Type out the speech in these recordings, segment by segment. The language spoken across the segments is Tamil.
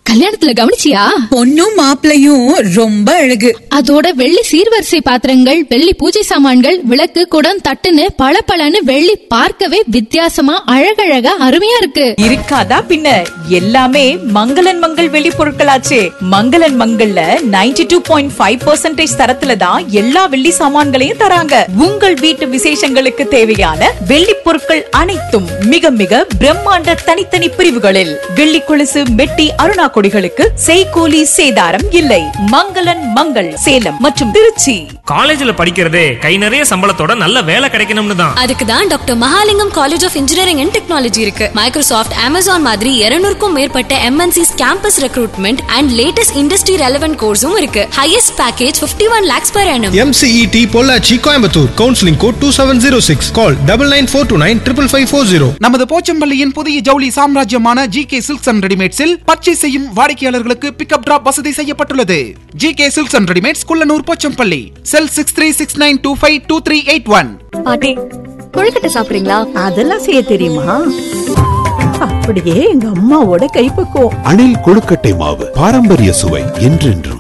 கல்யாணத்துல கவனிச்சியா பொண்ணும் மாப்பிளையும் ரொம்ப அழகு அதோட வெள்ளி சீர்வரிசை பாத்திரங்கள் வெள்ளி பூஜை சாமான்கள் விளக்கு குடம் தட்டுன்னு பளபளன்னு வெள்ளி பார்க்கவே வித்தியாசமா அழகழகா அருமையா இருக்கு இருக்காதா பின்ன எல்லாமே மங்களன் மங்கள் வெளி பொருட்களாச்சே மங்களன் மங்கள்ல 92.5% டூ பாயிண்ட் ஃபைவ் தரத்துல தான் எல்லா வெள்ளி சாமான்களையும் தராங்க உங்கள் வீட்டு விசேஷங்களுக்கு தேவையான வெள்ளி பொருட்கள் அனைத்தும் மிக மிக பிரம்மாண்ட தனித்தனி பிரிவுகளில் வெள்ளி கொலுசு மெட்டி அருணா கொடிகளுக்கு செய்கூலி சேதாரம் இல்லை மங்களன் மங்கள் சேலம் மற்றும் திருச்சி காலேஜ்ல படிக்கிறதே கை நிறைய சம்பளத்தோட நல்ல வேலை கிடைக்கணும்னு தான் அதுக்கு தான் doctor Mahalingam college of engineering and technology இருக்கு மைக்ரோசாஃப்ட் அமேசான் மாதிரி 200க்கும் மேற்பட்ட MNCs campus recruitment and latest industry relevant கோர்ஸும் இருக்கு highest package 51 one lakhs per annum MCET Pollachi Coimbatore counselling code two seven zero six call double nine four two nine triple five four zero நமது போச்சம்பள்ளியின் புதிய ஜவுளி சாம்ராஜ்யமான ஜி கே சில்க்ஸ் அண்ட் ரெடிமேட்ஸில் பர்ச்சேஸ் செய்யும் வாடிக்கையாளர்களுக்கு பிக்கப் டிராப் வசதி செய்யப்பட்டுள்ளது G K silks and readymades Kullanur Pochampalli cell six three six nine two five two three eight one பாட்டி கொழுக்கட்டை சாப்பிடுறீங்களா அதெல்லாம் செய்ய தெரியுமா அப்படியே எங்க அம்மாவோட கைப்பக்குவம் அணில் கொழுக்கட்டை மாவு பாரம்பரிய சுவை என்றென்றும்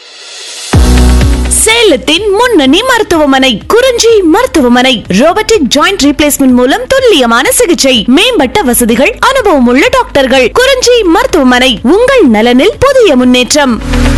சேலத்தின் முன்னணி மருத்துவமனை குறிஞ்சி மருத்துவமனை ரோபோட்டிக் ஜாயிண்ட் ரீப்ளேஸ்மெண்ட் மூலம் துல்லியமான சிகிச்சை மேம்பட்ட வசதிகள் அனுபவம் உள்ள டாக்டர்கள் குறிஞ்சி மருத்துவமனை உங்கள் நலனில் புதிய முன்னேற்றம்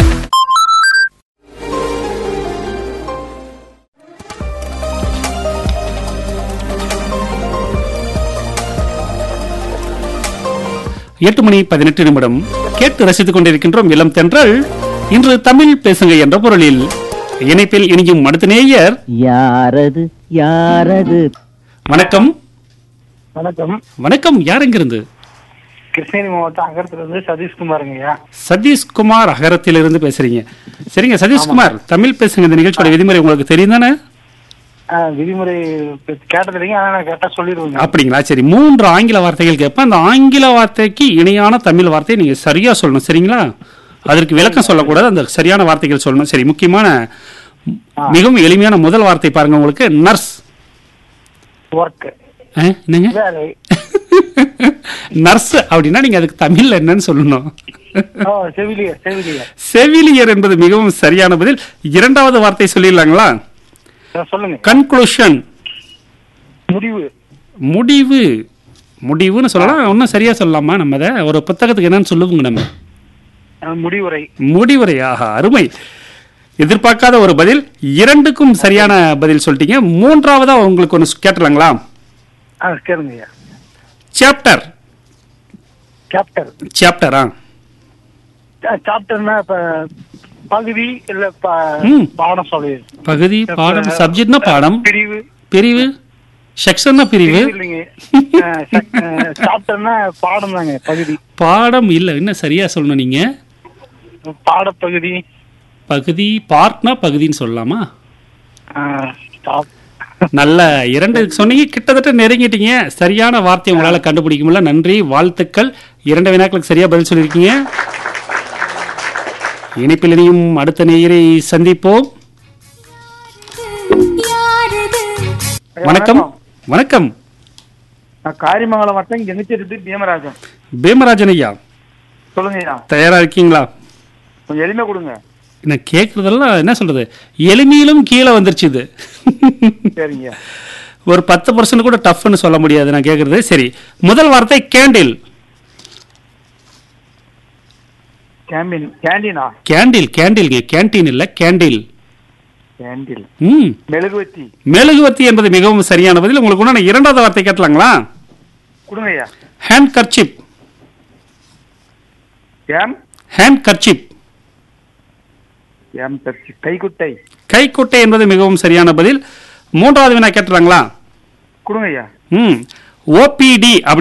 எட்டு மணி பதினெட்டு நிமிடம் கேட்டு ரசித்துக் கொண்டிருக்கின்றோம் இளம் தென்றல் இன்று தமிழ் பேசுங்க என்ற பொருளில் இணைப்பில் இனியும் அடுத்த நேயர் யாரது யாரது வணக்கம் வணக்கம் வணக்கம் யார் எங்கிருந்து கிருஷ்ணகிரி மாவட்டம் அகரத்துல இருந்து சதீஷ்குமாருங்கய்யா சதீஷ்குமார் அகரத்திலிருந்து பேசுறீங்க சரிங்க சதீஷ்குமார் தமிழ் பேசுங்க இந்த நிகழ்ச்சியோட விதிமுறை உங்களுக்கு தெரியும் தானே ஆ, விதிமுறை கேட்டது இல்லைங்க ஆனா நான் கேட்டா சொல்லிடுவேங்க அப்படிங்களா சரி மூன்று ஆங்கில வார்த்தைகள் கேட்பேன் அந்த ஆங்கில வார்த்தைக்கு இணையான தமிழ் வார்த்தையை நீங்க சரியா சொல்லணும் சரிங்களா அதற்கு விளக்கம் சொல்லக்கூடாது அந்த சரியான வார்த்தைகள் சொல்லணும் சரி முக்கியமான மிகவும் எளிமையான முதல் வார்த்தை பாருங்க உங்களுக்கு நர்ஸ் ஒர்க் என்னங்க வேலை நர்ஸ் அப்படின்னா நீங்க அதுக்கு தமிழ்ல என்னன்னு சொல்லணும் ஓ செவிலியர் செவிலியர் செவிலியர் என்பது மிகவும் சரியான பதில் இரண்டாவது வார்த்தை சொல்லிடலாங்களா ஆ, சொல்லுங்க கன்க்ளூஷன் முடிவு முடிவு முடிவுன்னு சொல்லலாம் இன்னும் சரியா சொல்லலாமா நம்ம அதை ஒரு புத்தகத்துக்கு என்னன்னு சொல்லுவோங்க நம்ம ஆ, முடிவுரை முடிவுரையாக அருமை எதிர்பார்க்காத ஒரு பதில் இரண்டுக்கும் சரியான பதில் சொல்லிட்டீங்க மூன்றாவதா உங்களுக்கு ஒன்று கேட்டுலாங்களா ஆ கேளுங்கய்யா சாப்டர் கேப்டர் சாப்டரா சாப்டர்னா இப்ப பகுதி இல்ல ப- ம். பாடம் சொல்லி பகுதி பாடம் சப்ஜெக்ட்னா பாடம் பிரிவு பிரிவு செக்ஷன்னா பிரிவு பிரிவு இல்லைங்க சாப்டர்னா பாடம் தாங்க பகுதி பாடம் இல்ல இன்னும் சரியா சொல்லணும் நீங்க பாடப்பகுதி பகுதி பார்ட்னா பகுதின்னு சொல்லலாமா ஆ, சாப்- நல்ல இரண்டு சொன்னீங்க கிட்டத்தட்ட நெருங்கிட்டீங்க சரியான வார்த்தையை உங்களால கண்டுபிடிக்க முடியல நன்றி வாழ்த்துக்கள் இரண்டு வினாக்களுக்கு சரியா பதில் சொல்லியிருக்கீங்க இணைப்பில் இனியும் அடுத்த நேயரை சந்திப்போம் வணக்கம் வணக்கம் நான் காரிமங்கலம் வட்டம் கெங்கச்சேரி பீமராஜன் பேமராஜன் ஐயா சொல்லுங்கய்யா தயாரா இருக்கீங்களா கொஞ்சம் எளிமை கொடுங்க என்ன கேட்கறதெல்லாம் என்ன சொல்றது எளிமையிலும் கீழே வந்துருச்சு இது சரிங்க ஒரு பத்து பர்சன்ட் கூட டஃப்னு சொல்ல முடியாது நான் கேட்கறது சரி முதல் வார்த்தை கேண்டில் கேம்பின் கேண்டீனா கேண்டில் கேண்டில்ங்க கேண்டீன் இல்ல கேண்டில் கேண்டில் ம் மெழுகுவத்தி மெழுகுவத்தி என்பது மிகவும் சரியான பதில் உங்களுக்கு உண்டான இரண்டாவது வார்த்தை கேட்டலாங்களா கொடுங்கய்யா ஹேண்ட் கர்ச்சிப் ஏம் ஹேண்ட் கர்ச்சிப் ஏம் தச்சு கைக்குட்டை கைக்குட்டை என்பது மிகவும் சரியான பதில் மூன்றாவது வினா கேட்டுறாங்களா கொடுங்கய்யா ம் ஓபிடி அப்படி